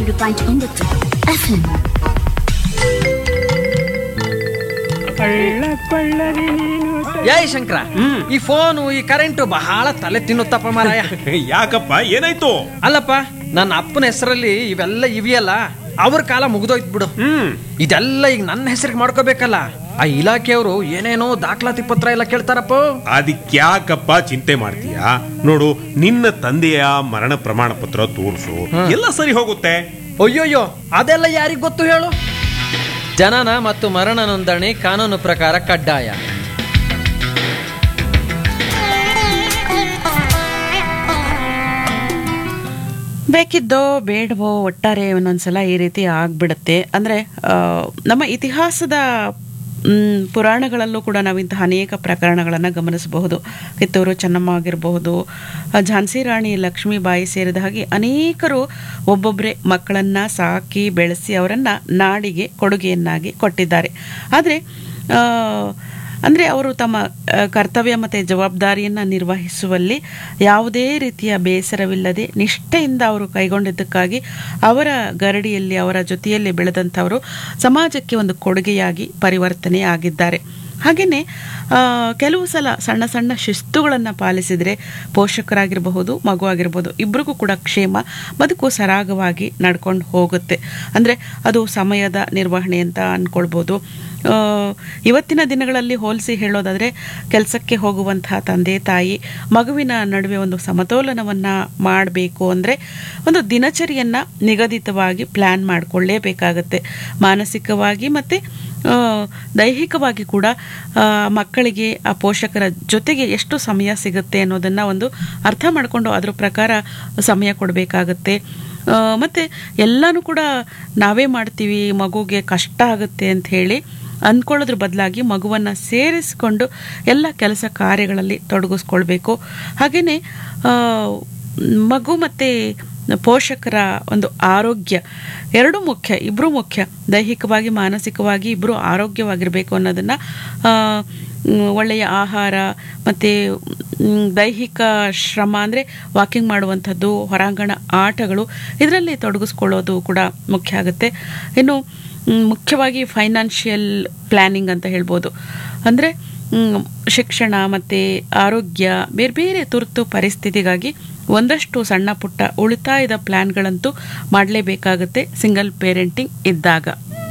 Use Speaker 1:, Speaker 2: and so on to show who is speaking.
Speaker 1: ಒಂದು ಪಾಯಿಂಟ್ ಒಂಬತ್ತು ಎಫ್ಎಂ
Speaker 2: ಏಯ್ ಶಂಕರ ಈ ಫೋನು ಈ ಕರೆಂಟು ಬಹಳ ತಲೆ ತಿನ್ನುತ್ತಪ್ಪ ಮಾರಾಯ
Speaker 3: ಯಾಕಪ್ಪ ಏನಾಯ್ತು
Speaker 2: ಅಲ್ಲಪ್ಪ ನನ್ನ ಅಪ್ಪನ ಹೆಸರಲ್ಲಿ ಇವೆಲ್ಲ ಇವೆಯಲ್ಲ ಅವ್ರ ಕಾಲ ಮುಗ್ದೋಯ್ತು ಬಿಡು
Speaker 3: ಹ್ಮ್
Speaker 2: ಇದೆಲ್ಲ ಈಗ ನನ್ನ ಹೆಸರಿಗೆ ಮಾಡ್ಕೋಬೇಕಲ್ಲ ಆ ಇಲಾಖೆಯವರು ಏನೇನೋ ದಾಖಲಾತಿ ಪತ್ರ ಎಲ್ಲ ಕೇಳ್ತಾರಪ್ಪ
Speaker 3: ಅದಕ್ಯಾಕಪ್ಪ ಚಿಂತೆ ಮಾಡ್ತೀಯಾ ನೋಡು ನಿನ್ನ ತಂದೆಯ ಮರಣ ಪ್ರಮಾಣ ಪತ್ರ ತೋರಿಸು ಎಲ್ಲ ಸರಿ ಹೋಗುತ್ತೆ
Speaker 2: ಅಯ್ಯೋಯ್ಯೋ ಅದೆಲ್ಲ ಯಾರಿಗ್ ಗೊತ್ತು ಹೇಳು ಜನನ ಮತ್ತು ಮರಣ ನೋಂದಣಿ ಕಾನೂನು ಪ್ರಕಾರ ಕಡ್ಡಾಯ
Speaker 4: ಬೇಕಿದ್ದೋ ಬೇಡವೋ ಒಟ್ಟಾರೆ ಒಂದೊಂದ್ಸಲ ಈ ರೀತಿ ಆಗ್ಬಿಡುತ್ತೆ ಅಂದರೆ ನಮ್ಮ ಇತಿಹಾಸದ ಮ್, ಪುರಾಣಗಳಲ್ಲೂ ಕೂಡ ನಾವು ಇಂತಹ ಅನೇಕ ಪ್ರಕರಣಗಳನ್ನು ಗಮನಿಸಬಹುದು ಕಿತ್ತೂರು ಚೆನ್ನಮ್ಮ ಆಗಿರಬಹುದು ಆ, ಝಾನ್ಸಿ ರಾಣಿ ಲಕ್ಷ್ಮೀಬಾಯಿ ಸೇರಿದ ಹಾಗೆ ಅನೇಕರು ಒಬ್ಬೊಬ್ಬರೇ ಮಕ್ಕಳನ್ನು ಸಾಕಿ ಬೆಳೆಸಿ ಅವರನ್ನು ನಾಡಿಗೆ ಕೊಡುಗೆಯನ್ನಾಗಿ ಕೊಟ್ಟಿದ್ದಾರೆ ಆದರೆ ಅಂದರೆ ಅವರು ತಮ್ಮ ಆ, ಕರ್ತವ್ಯ ಮತ್ತು ಜವಾಬ್ದಾರಿಯನ್ನು ನಿರ್ವಹಿಸುವಲ್ಲಿ ಯಾವುದೇ ರೀತಿಯ ಬೇಸರವಿಲ್ಲದೆ ನಿಷ್ಠೆಯಿಂದ ಅವರು ಕೈಗೊಂಡಿದ್ದಕ್ಕಾಗಿ ಅವರ ಗರಡಿಯಲ್ಲಿ ಅವರ ಜೊತೆಯಲ್ಲಿ ಬೆಳೆದಂಥವರು ಸಮಾಜಕ್ಕೆ ಒಂದು ಕೊಡುಗೆಯಾಗಿ ಪರಿವರ್ತನೆ ಆಗಿದ್ದಾರೆ ಹಾಗೆಯೇ ಕೆಲವು ಸಲ ಸಣ್ಣ ಸಣ್ಣ ಶಿಸ್ತುಗಳನ್ನು ಪಾಲಿಸಿದರೆ ಪೋಷಕರಾಗಿರಬಹುದು ಮಗು ಆಗಿರ್ಬೋದು ಇಬ್ಬರಿಗೂ ಕೂಡ ಕ್ಷೇಮ ಬದುಕು ಸರಾಗವಾಗಿ ನಡ್ಕೊಂಡು ಹೋಗುತ್ತೆ ಅಂದರೆ ಅದು ಸಮಯದ ನಿರ್ವಹಣೆ ಅಂತ ಅಂದ್ಕೊಳ್ಬೋದು ಆ, ಇವತ್ತಿನ ದಿನಗಳಲ್ಲಿ ಹೋಲಿಸಿ ಹೇಳೋದಾದರೆ ಕೆಲಸಕ್ಕೆ ಹೋಗುವಂತಹ ತಂದೆ ತಾಯಿ ಮಗುವಿನ ನಡುವೆ ಒಂದು ಸಮತೋಲನವನ್ನು ಮಾಡಬೇಕು ಅಂದರೆ ಒಂದು ದಿನಚರಿಯನ್ನು ನಿಗದಿತವಾಗಿ ಪ್ಲ್ಯಾನ್ ಮಾಡಿಕೊಳ್ಳೇಬೇಕಾಗತ್ತೆ ಮಾನಸಿಕವಾಗಿ ಮತ್ತು ಆ, ದೈಹಿಕವಾಗಿ ಕೂಡ ಆ, ಮಕ್ಕಳಿಗೆ ಆ ಪೋಷಕರ ಜೊತೆಗೆ ಎಷ್ಟು ಸಮಯ ಸಿಗುತ್ತೆ ಅನ್ನೋದನ್ನು ಒಂದು ಅರ್ಥ ಮಾಡಿಕೊಂಡು ಅದ್ರ ಪ್ರಕಾರ ಸಮಯ ಕೊಡಬೇಕಾಗತ್ತೆ ಮತ್ತು ಎಲ್ಲನೂ ಕೂಡ ನಾವೇ ಮಾಡ್ತೀವಿ ಮಗುಗೆ ಕಷ್ಟ ಆಗುತ್ತೆ ಅಂತ ಹೇಳಿ ಅಂದ್ಕೊಳ್ಳೋದ್ರ ಬದಲಾಗಿ ಮಗುವನ್ನು ಸೇರಿಸಿಕೊಂಡು ಎಲ್ಲ ಕೆಲಸ ಕಾರ್ಯಗಳಲ್ಲಿ ತೊಡಗಿಸ್ಕೊಳ್ಬೇಕು ಹಾಗೆಯೇ ಮಗು ಮತ್ತು ಪೋಷಕರ ಒಂದು ಆರೋಗ್ಯ ಎರಡೂ ಮುಖ್ಯ ಇಬ್ಬರೂ ಮುಖ್ಯ ದೈಹಿಕವಾಗಿ ಮಾನಸಿಕವಾಗಿ ಇಬ್ಬರು ಆರೋಗ್ಯವಾಗಿರಬೇಕು ಅನ್ನೋದನ್ನು ಒಳ್ಳೆಯ ಆಹಾರ ಮತ್ತು ದೈಹಿಕ ಶ್ರಮ ಅಂದರೆ ವಾಕಿಂಗ್ ಮಾಡುವಂಥದ್ದು ಹೊರಾಂಗಣ ಆಟಗಳು ಇದರಲ್ಲಿ ತೊಡಗಿಸ್ಕೊಳ್ಳೋದು ಕೂಡ ಮುಖ್ಯ ಆಗುತ್ತೆ ಇನ್ನು ಮ್, ಮುಖ್ಯವಾಗಿ ಫೈನಾನ್ಷಿಯಲ್ ಪ್ಲ್ಯಾನಿಂಗ್ ಅಂತ ಹೇಳ್ಬೋದು ಅಂದರೆ ಮ್, ಶಿಕ್ಷಣ ಮತ್ತು ಆರೋಗ್ಯ ಬೇರೆ ಬೇರೆ ತುರ್ತು ಪರಿಸ್ಥಿತಿಗಾಗಿ ಒಂದಷ್ಟು ಸಣ್ಣ ಪುಟ್ಟ ಉಳಿತಾಯದ ಪ್ಲ್ಯಾನ್ಗಳಂತೂ ಮಾಡಲೇಬೇಕಾಗುತ್ತೆ ಸಿಂಗಲ್ ಪೇರೆಂಟಿಂಗ್ ಇದ್ದಾಗ